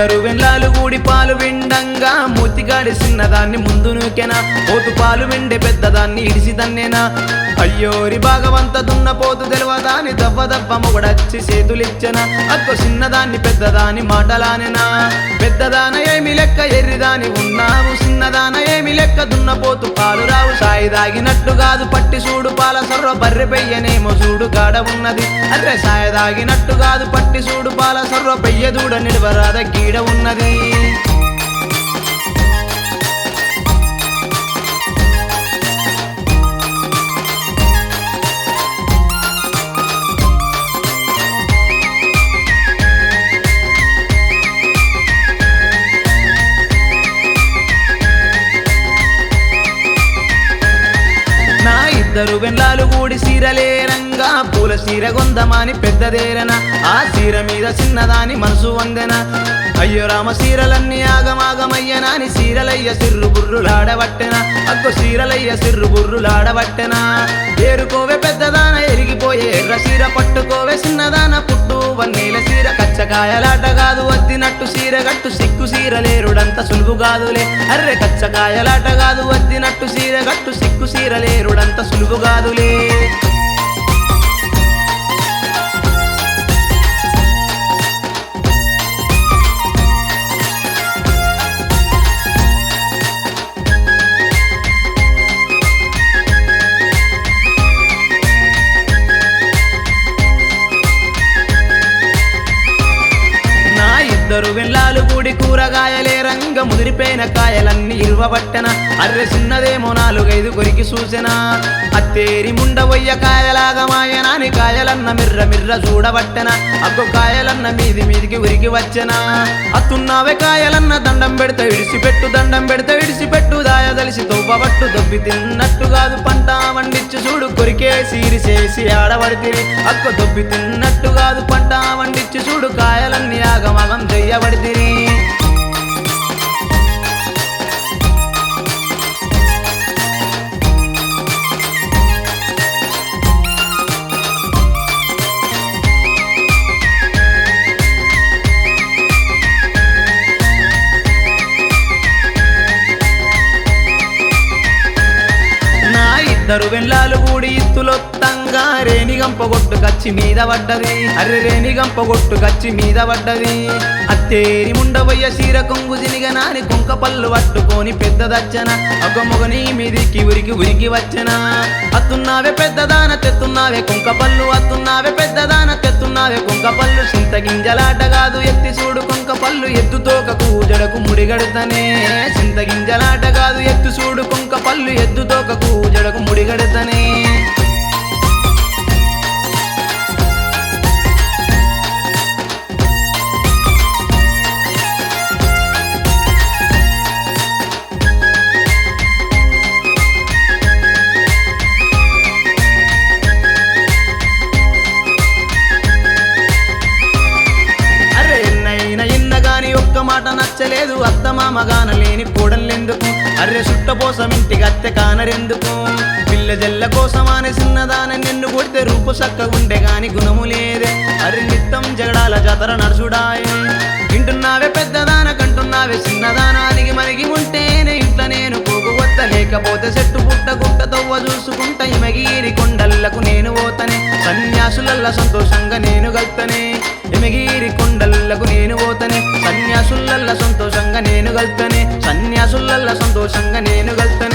ఇద్దరు వెల్లాలు కూడి పాలు విండంగా మూతిగాడి చిన్నదాన్ని ముందు నూకెనా పోతు పాలు విండే పెద్దదాన్ని ఇడిసి దన్నేనా అయ్యోరి భాగవంత దున్నపోతు తెలవదాని దవ్వ దవ్వ మొగడచ్చి చేతులిచ్చన అక్కో చిన్నదాన్ని పెద్దదాని మాటలానెనా పెద్దదాన ఏమి లెక్క ఎర్రిదాని ఉన్నావు చిన్నదాన ఏమి లెక్క దున్నపోతు పాలు రావు సాయి దాగినట్టు కాదు పట్టి చూడు పాల సర్వ బర్రె పెయ్యనేమో చూడు కాడ ఉన్నది అర్రె సాయ దాగినట్టు కాదు పట్టి చూడు పాల సర్వ పెయ్య దూడ నిడవరాద గీడ ఉన్నది నా ఇద్దరు వెన్లాలు కూడి సీరలేరంగా పూల సీర గొందమాని పెద్దదేరన ఆ సీర మీద చిన్నదాని మనసు వందెన అయ్యో రామ సీరలన్నీ ఆగమాగమయ్యనాని సీరలయ్య సిర్రు బుర్రులాడబట్టెన అగ్గో సీరలయ్య సిర్రు బుర్రులాడబట్టెన ఏరుకోవే పెద్దదాన ఎరిగిపోయే ఎర్ర సీర పట్టుకోవే చిన్నదాన పుట్టు వన్నీల సీర కచ్చకాయలాట కాదు వద్దినట్టు సీర గట్టు సిక్కు సీర లేరుడంత సులువు కాదులే అర్రె కచ్చకాయలాట కాదు వద్దినట్టు సీర గట్టు సిక్కు సీర లేరుడంత సులువు కాదులే నా ఇద్దరు వెల్లాలు కూడి కూరగాయలే రంగ ముదిరిపోయిన కాయలన్నీ ఇరువబట్టన అర్రె చిన్నదేమో నాలుగైదు కొరికి చూసిన అత్తేరి ముండవయ్య కాయలాగా మాయనాని కాయలన్న మిర్ర మిర్ర చూడబట్టన అగ్గో కాయలన్న మీది మీదికి ఉరికి వచ్చన అత్తున్నావే కాయలన్న దండం పెడితే విడిసిపెట్టు దండం పెడితే విడిసిపెట్టు దాయదలిసి తవ్వబట్టు దొబ్బి తిన్నట్టు కాదు పంట వండిచ్చు చూడు కొరికే సీరి చేసి ఆడబడితిరి అక్క దొబ్బి తిన్నట్టు కాదు పంట వండిచ్చు చూడు కాయలన్నీ ఆగమగం చెయ్యబడితిరి నా ఇద్దరు వెల్లాలు కూడి ఇత్తులొత్తంగా రేణిగంప గొట్టు కచ్చి మీద పడ్డది అర్రె రేణిగంప గొట్టు కచ్చి మీద పడ్డది అత్తేరి ముండవయ్య సీర కొంగు జినిగ నాని కుంక పళ్ళు పట్టుకొని పెద్దదచ్చన ఒక మొగని మీదికి ఉరికి ఉరికి వచ్చన అత్తున్నావే పెద్దదాన తెత్తున్నావే కుంక పళ్ళు అత్తున్నావే పెద్దదాన తెత్తున్నావే కుంక పళ్ళు చింత గింజలాట కాదు ఎత్తి చూడు కుంక పళ్ళు ఎద్దుతోక కూజడకు ముడిగడుతనే చింత గింజలాట కాదు ఎత్తు చూడు కుంక పళ్ళు ఎద్దుతోక కూజడకు ముడిగడుతనే అరే ఎన్నైనా ఇన్నగాని ఒక్క మాట నచ్చలేదు అత్త మామ గానలేని కూడలెందుకు అర్రె సుట్టపోసం ఇంటికి అత్తె కానరెందుకు పిల్ల జల్ల కోసమాని చిన్నదాన నిన్ను కొడితే రూపు సక్కగుండే గాని గుణము లేదే అరి నిత్తం జగడాల జాతర నడుచుడాయే వింటున్నావే పెద్దదాన కంటున్నావే చిన్నదాన అలిగి మరిగి ఉంటేనే ఇంట్లో నేను పోగు వత్త లేకపోతే చెట్టు పుట్ట గుట్ట తవ్వ చూసుకుంట ఇమగిరి కొండల్లకు నేను పోతనే సన్యాసులల్ల సంతోషంగా నేను గల్తనే ఎమగిరి కొండల్లకు నేను పోతనే సన్యాసులల్ల సంతోషంగా నేను గల్తనే సన్యాసులల్ల సంతోషంగా నేను గల్తనే